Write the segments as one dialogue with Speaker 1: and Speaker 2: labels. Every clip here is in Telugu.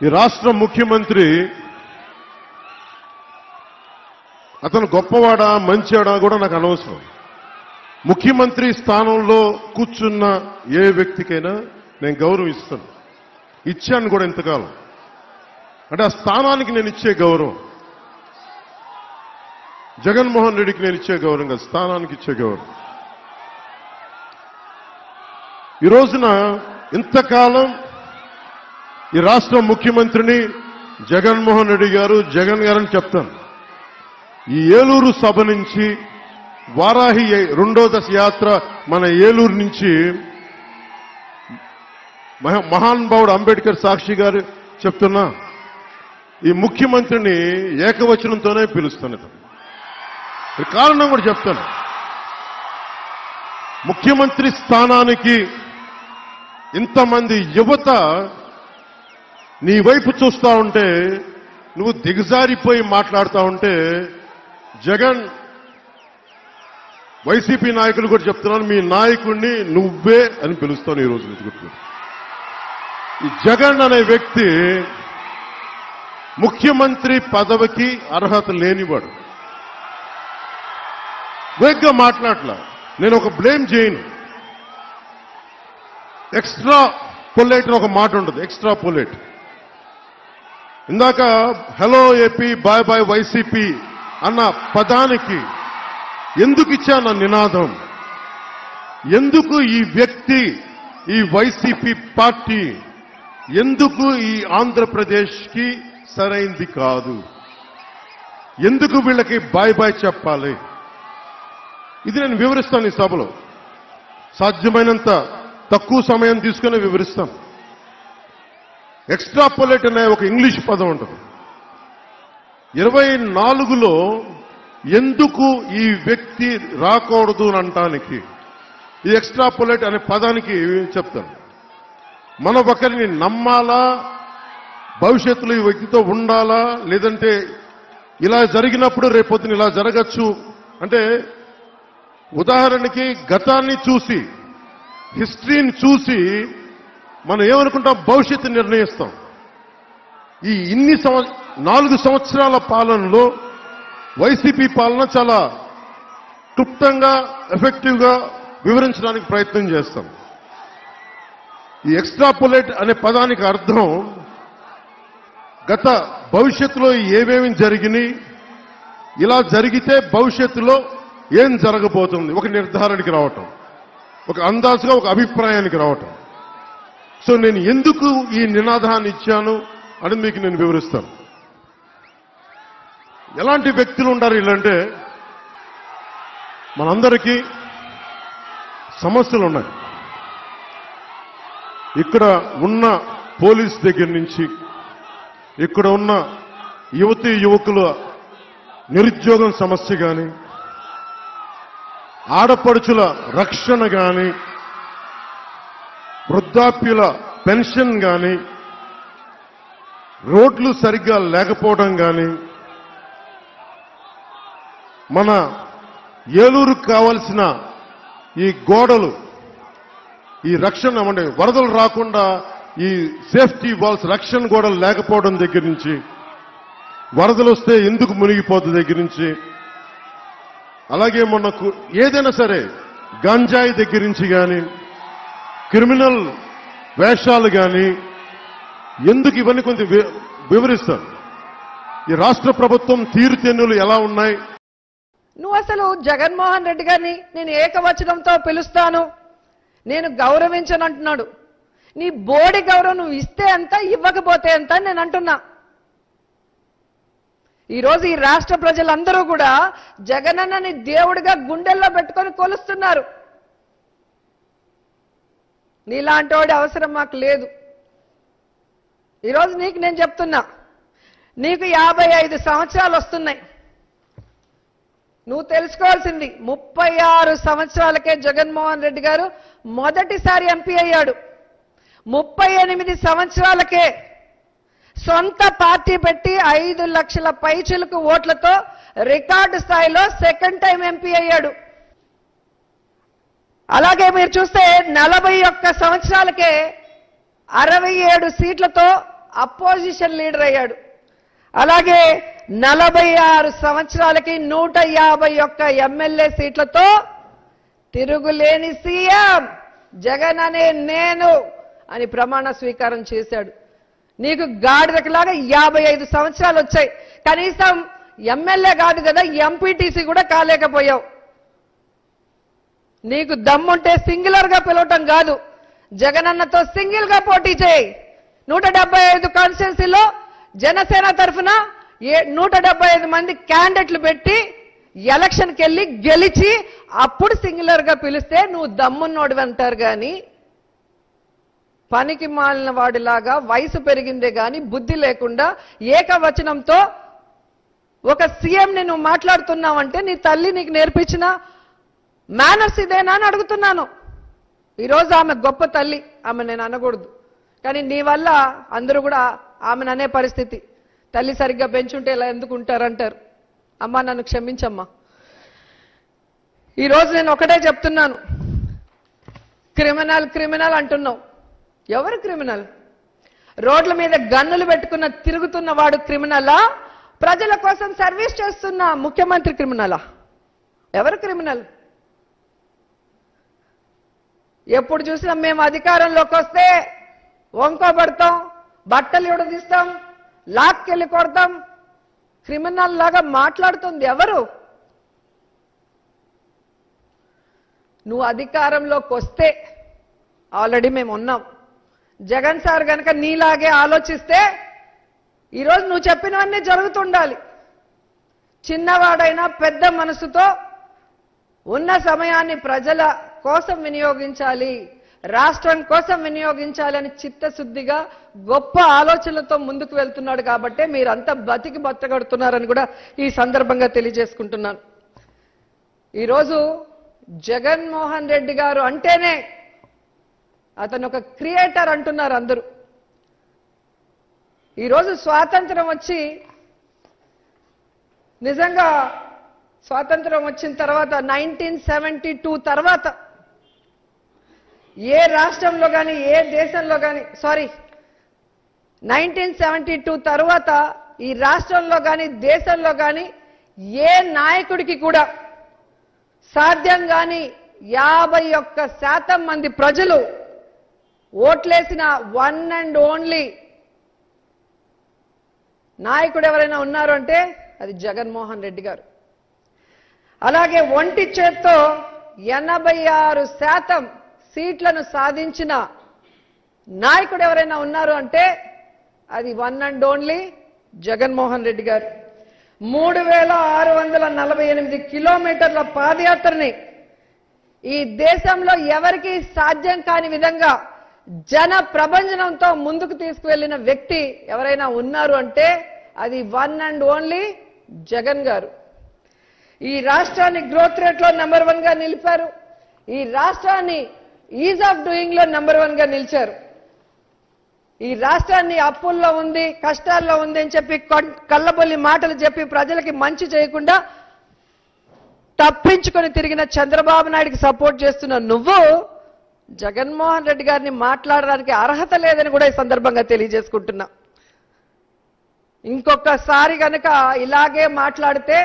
Speaker 1: ఈ రాష్ట్ర ముఖ్యమంత్రి అతను గొప్పవాడా మంచివాడా కూడా నాకు అనవసరం ముఖ్యమంత్రి స్థానంలో కూర్చున్న ఏ వ్యక్తికైనా నేను గౌరవం ఇస్తాను ఇచ్చాను కూడా ఇంతకాలం అంటే ఆ స్థానానికి నేను ఇచ్చే గౌరవం జగన్మోహన్ రెడ్డికి నేను ఇచ్చే గౌరవం కాదు స్థానానికి ఇచ్చే గౌరవం ఈ రోజున ఇంతకాలం ఈ రాష్ట్ర ముఖ్యమంత్రిని జగన్మోహన్ రెడ్డి గారు జగన్ గారని చెప్తాను ఈ ఏలూరు సభ నుంచి వారాహి రెండో దశ యాత్ర మన ఏలూరు నుంచి మహా- మహానుభావుడు అంబేద్కర్ సాక్షి గారు చెప్తున్నా ఈ ముఖ్యమంత్రిని ఏకవచనంతోనే పిలుస్తాను ఇతను. ఈ కారణం కూడా చెప్తాను ముఖ్యమంత్రి స్థానానికి ఇంతమంది యువత నీ వైపు చూస్తా ఉంటే నువ్వు దిగజారిపోయి మాట్లాడుతా ఉంటే జగన్ వైసీపీ నాయకులు కూడా చెప్తున్నాను మీ నాయకుడిని నువ్వే అని పిలుస్తాను ఈ రోజు నుంచి గుర్తు ఈ జగన్ అనే వ్యక్తి ముఖ్యమంత్రి పదవికి అర్హత లేనివాడు వేగ్గా మాట్లాడలా నేను ఒక బ్లేమ్ చేయను ఎక్స్ట్రా పొలైట్ అని ఒక మాట ఉంటుంది ఎక్స్ట్రా పొలైట్ ఇందాక hello AP bye bye YCP అన్న పదానికి ఎందుకు ఇచ్చాను ఆ నినాదం ఎందుకు ఈ వ్యక్తి ఈ వైసీపీ పార్టీ ఎందుకు ఈ ఆంధ్రప్రదేశ్కి సరైంది కాదు ఎందుకు వీళ్ళకి బాయ్ బాయ్ చెప్పాలి ఇది నేను వివరిస్తాను ఈ సభలో సాధ్యమైనంత తక్కువ సమయం తీసుకుని వివరిస్తాం ఎక్స్ట్రాపులేట్ అనే ఒక ఇంగ్లీష్ పదం ఉంటుంది ఇరవై నాలుగులో ఎందుకు ఈ వ్యక్తి రాకూడదు అని అంటానికి ఈ ఎక్స్ట్రాపులేట్ అనే పదానికి చెప్తాను మనం ఒకరిని నమ్మాలా భవిష్యత్తులో ఈ వ్యక్తితో ఉండాలా లేదంటే ఇలా జరిగినప్పుడు రేపొద్దున ఇలా జరగచ్చు అంటే ఉదాహరణకి గతాన్ని చూసి హిస్టరీని చూసి మనం ఏమనుకుంటాం భవిష్యత్తు నిర్ణయిస్తాం ఈ ఇన్ని సంవ నాలుగు సంవత్సరాల పాలనలో వైసీపీ పాలన చాలా క్లుప్తంగా ఎఫెక్టివ్గా వివరించడానికి ప్రయత్నం చేస్తాం ఈ ఎక్స్ట్రాపులేట్ అనే పదానికి అర్థం గత భవిష్యత్తులో ఏమేమి జరిగినాయి ఇలా జరిగితే భవిష్యత్తులో ఏం జరగబోతుంది ఒక నిర్ధారణకి రావటం ఒక అందాజుగా ఒక అభిప్రాయానికి రావటం సో నేను ఎందుకు ఈ నినాదాన్ని ఇచ్చాను అని మీకు నేను వివరిస్తాను ఎలాంటి వ్యక్తులు ఉండాలి ఇలాంటే మనందరికీ సమస్యలు ఉన్నాయి ఇక్కడ ఉన్న పోలీస్ దగ్గర నుంచి ఇక్కడ ఉన్న యువతి యువకుల నిరుద్యోగం సమస్య కానీ ఆడపడుచుల రక్షణ కానీ వృద్ధాప్యుల పెన్షన్ కానీ రోడ్లు సరిగ్గా లేకపోవడం కానీ మన ఏలూరుకు కావలసిన ఈ గోడలు ఈ రక్షణ అంటే వరదలు రాకుండా ఈ సేఫ్టీ వాల్స్ రక్షణ గోడలు లేకపోవడం దగ్గర నుంచి వరదలు వస్తే ఎందుకు మునిగిపోతుంది దగ్గర నుంచి అలాగే మనకు ఏదైనా సరే గంజాయి దగ్గర నుంచి కానీ క్రిమినల్ వేషాలు కానీ ఎందుకు ఇవన్నీ కొంచెం వి- వివరిస్తాను ఈ రాష్ట్ర ప్రభుత్వం తీరుతెన్నులు ఎలా ఉన్నాయి
Speaker 2: నువ్వు అసలు జగన్మోహన్ రెడ్డి గారిని నేను ఏకవచనంతో పిలుస్తాను నేను గౌరవించను అంటున్నాడు నీ బోడి గౌరవం నువ్వు ఇస్తే ఎంత ఇవ్వకపోతే ఎంత అని నేను అంటున్నా ఈరోజు ఈ రాష్ట్ర ప్రజలందరూ కూడా జగనన్నని దేవుడిగా గుండెల్లో పెట్టుకొని కొలుస్తున్నారు నీలాంటి వాడి అవసరం మాకు లేదు ఈరోజు నీకు నేను చెప్తున్నా నీకు యాభై ఐదు సంవత్సరాలు వస్తున్నాయి నువ్వు తెలుసుకోవాల్సింది ముప్పై ఆరు సంవత్సరాలకే జగన్మోహన్ రెడ్డి గారు మొదటిసారి ఎంపీ అయ్యాడు ముప్పై ఎనిమిది సంవత్సరాలకే సొంత పార్టీ పెట్టి ఐదు లక్షల పైచులకు ఓట్లతో రికార్డు స్థాయిలో సెకండ్ టైం ఎంపీ అయ్యాడు అలాగే మీరు చూస్తే నలభై ఒక్క సంవత్సరాలకే అరవై ఏడు సీట్లతో అపోజిషన్ లీడర్ అయ్యాడు అలాగే నలభై ఆరు సంవత్సరాలకి నూట యాభై ఒక్క ఎమ్మెల్యే సీట్లతో తిరుగులేని సీఎం జగన్ అనే నేను అని ప్రమాణ స్వీకారం చేశాడు నీకు గాడిదకిలాగా యాభై ఐదు సంవత్సరాలు వచ్చాయి కనీసం ఎమ్మెల్యే కాదు కదా ఎంపీటీసీ కూడా కాలేకపోయావు నీకు దమ్ముంటే సింగులర్ గా పిలవటం కాదు జగనన్నతో సింగిల్ గా పోటీ చేయి నూట డెబ్బై ఐదు కాన్స్టిట్యున్సీలో జనసేన తరఫున ఏ నూట డెబ్బై ఐదు మంది క్యాండిడేట్లు పెట్టి ఎలక్షన్కి వెళ్ళి గెలిచి అప్పుడు సింగులర్ గా పిలిస్తే నువ్వు దమ్మున్నోడివి అంటారు కానీ పనికి మాలిన వాడిలాగా వయసు పెరిగిందే గాని బుద్ధి లేకుండా ఏకవచనంతో ఒక సీఎంని నువ్వు మాట్లాడుతున్నావంటే నీ తల్లి నీకు నేర్పించిన మేనర్స్ ఇదేనా అని అడుగుతున్నాను ఈరోజు ఆమె గొప్ప తల్లి ఆమె నేను అనకూడదు కానీ నీ వల్ల అందరూ కూడా ఆమెను అనే పరిస్థితి తల్లి సరిగ్గా పెంచుంటే ఇలా ఎందుకు ఉంటారంటారు అమ్మా నన్ను క్షమించమ్మా ఈరోజు నేను ఒకటే చెప్తున్నాను క్రిమినల్ క్రిమినల్ అంటున్నావు ఎవరు క్రిమినల్ రోడ్ల మీద గన్నులు పెట్టుకున్న తిరుగుతున్న వాడు క్రిమినలా ప్రజల కోసం సర్వీస్ చేస్తున్న ముఖ్యమంత్రి క్రిమినలా ఎవరు క్రిమినల్ ఎప్పుడు చూసినా మేము అధికారంలోకి వస్తే వంకోబడతాం బట్టలు విడదీస్తాం లాక్కెళ్ళి కొడతాం క్రిమినల్ లాగా మాట్లాడుతుంది ఎవరు నువ్వు అధికారంలోకి వస్తే ఆల్రెడీ మేము ఉన్నాం జగన్ సార్ గనక నీలాగే ఆలోచిస్తే ఈరోజు నువ్వు చెప్పినవన్నీ జరుగుతుండాలి చిన్నవాడైనా పెద్ద మనసుతో ఉన్న సమయాన్ని ప్రజల కోసం వినియోగించాలి రాష్ట్రం కోసం వినియోగించాలి అని చిత్తశుద్ధిగా గొప్ప ఆలోచనలతో ముందుకు వెళ్తున్నాడు కాబట్టే మీరంతా బతికి బతకడుతున్నారని కూడా ఈ సందర్భంగా తెలియజేసుకుంటున్నాను ఈరోజు జగన్మోహన్ రెడ్డి గారు అంటేనే అతను ఒక క్రియేటర్ అంటున్నారు అందరూ ఈరోజు స్వాతంత్రం వచ్చి నిజంగా స్వాతంత్రం వచ్చిన తర్వాత నైన్టీన్ సెవెంటీ టూ తర్వాత ఏ రాష్ట్రంలో కానీ ఏ దేశంలో కానీ సారీ నైన్టీన్ సెవెంటీ టూ తర్వాత ఈ రాష్ట్రంలో కానీ దేశంలో కానీ ఏ నాయకుడికి కూడా సాధ్యం కాని యాభై ఒక్క శాతం మంది ప్రజలు ఓట్లేసిన వన్ అండ్ ఓన్లీ నాయకుడు ఎవరైనా ఉన్నారు అంటే అది జగన్మోహన్ రెడ్డి గారు అలాగే ఒంటి చేత్తో ఎనభై ఆరు శాతం సీట్లను సాధించిన నాయకుడు ఎవరైనా ఉన్నారు అంటే అది one and only Jaganmohan Reddy garu మూడు వేల ఆరు వందల నలభై ఎనిమిది కిలోమీటర్ల పాదయాత్రని ఈ దేశంలో ఎవరికి సాధ్యం కాని విధంగా జన ప్రభంజనంతో ముందుకు తీసుకువెళ్లిన వ్యక్తి ఎవరైనా ఉన్నారు అంటే అది one and only Jagan garu ఈ రాష్ట్రాన్ని గ్రోత్ రేట్ లో నెంబర్ వన్ గా నిలిపారు ఈ రాష్ట్రాన్ని ఈజ్ ఆఫ్ డూయింగ్ లో నెంబర్ వన్ గా నిలిచారు ఈ రాష్ట్రాన్ని అప్పుల్లో ఉంది కష్టాల్లో ఉంది అని చెప్పి కొన్- కళ్ళబొల్లి మాటలు చెప్పి ప్రజలకి మంచి చేయకుండా తప్పించుకొని తిరిగిన చంద్రబాబు నాయుడికి సపోర్ట్ చేస్తున్న నువ్వు జగన్మోహన్ రెడ్డి గారిని మాట్లాడడానికి అర్హత లేదని కూడా ఈ సందర్భంగా తెలియజేసుకుంటున్నా ఇంకొకసారి గనక ఇలాగే మాట్లాడితే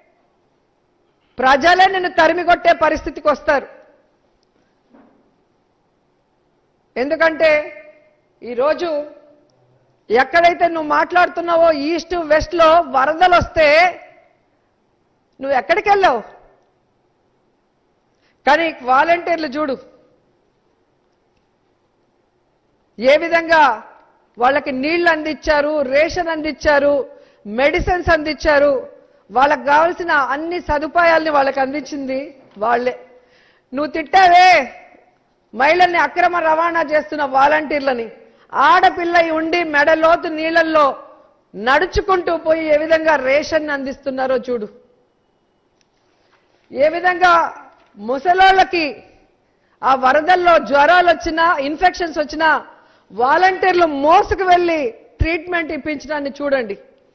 Speaker 2: ప్రజలే నిన్ను తరిమి కొట్టే పరిస్థితికి వస్తారు ఎందుకంటే ఈరోజు ఎక్కడైతే నువ్వు మాట్లాడుతున్నావో ఈస్ట్ వెస్ట్ లో వరదలు వస్తే నువ్వు ఎక్కడికి వెళ్ళావు కానీ వాలంటీర్లు చూడు ఏ విధంగా వాళ్ళకి నీళ్లు అందించారు రేషన్ అందించారు మెడిసిన్స్ అందించారు వాళ్ళకి కావాల్సిన అన్ని సదుపాయాల్ని వాళ్ళకి అందించింది వాళ్ళే నువ్వు తిట్టావే మహిళల్ని అక్రమ రవాణా చేస్తున్న వాలంటీర్లని ఆడపిల్ల ఉండి మెడలోతు నీళ్ళల్లో నడుచుకుంటూ పోయి ఏ విధంగా రేషన్ అందిస్తున్నారో చూడు ఏ విధంగా ముసలోళ్ళకి ఆ వరదల్లో జ్వరాలు వచ్చినా ఇన్ఫెక్షన్స్ వచ్చినా వాలంటీర్లు మోసుకు వెళ్ళి ట్రీట్మెంట్ ఇప్పించడాన్ని చూడండి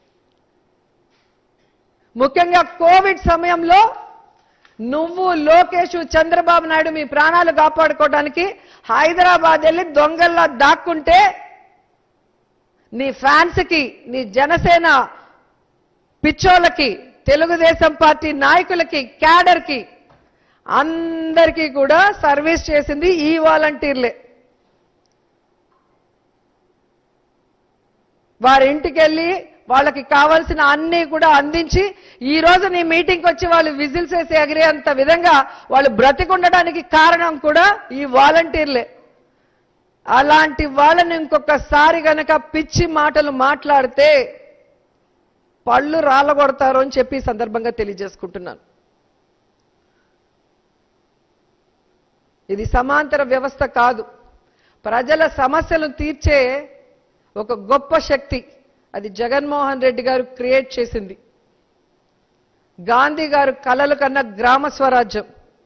Speaker 2: ముఖ్యంగా కోవిడ్ సమయంలో నువ్వు లోకేష్ చంద్రబాబు నాయుడు మీ ప్రాణాలు కాపాడుకోవడానికి హైదరాబాద్ వెళ్ళి దొంగల్లా దాక్కుంటే నీ ఫ్యాన్స్కి నీ జనసేన పిచ్చోళ్ళకి తెలుగుదేశం పార్టీ నాయకులకి క్యాడర్కి అందరికీ కూడా సర్వీస్ చేసింది ఈ వాలంటీర్లే వారి ఇంటికి వెళ్ళి వాళ్ళకి కావాల్సిన అన్ని కూడా అందించి ఈ రోజు నీ మీటింగ్కి వచ్చి వాళ్ళు విజిల్స్ వేసి ఎగిరేంత విధంగా వాళ్ళు బ్రతికుండడానికి కారణం కూడా ఈ వాలంటీర్లే అలాంటి వాళ్ళని ఇంకొకసారి గనక పిచ్చి మాటలు మాట్లాడితే పళ్ళు రాలగొడతారు అని చెప్పి ఈ సందర్భంగా తెలియజేసుకుంటున్నాను ఇది సమాంతర వ్యవస్థ కాదు ప్రజల సమస్యలు తీర్చే ఒక గొప్ప శక్తి అది జగన్మోహన్ రెడ్డి గారు క్రియేట్ చేసింది గాంధీ గారు కలలు కన్న గ్రామ స్వరాజ్యం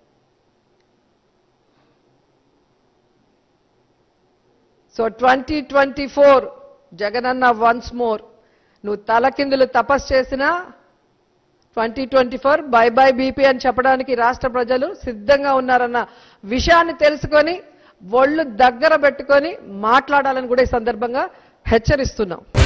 Speaker 2: so twenty twenty four Jaganna once more నువ్వు తలకిందులు తపస్సు చేసినా twenty twenty four bye bye BP అని చెప్పడానికి రాష్ట్ర ప్రజలు సిద్ధంగా ఉన్నారన్న విషయాన్ని తెలుసుకొని ఒళ్ళు దగ్గర పెట్టుకొని మాట్లాడాలని కూడా ఈ సందర్భంగా హెచ్చరిస్తున్నాం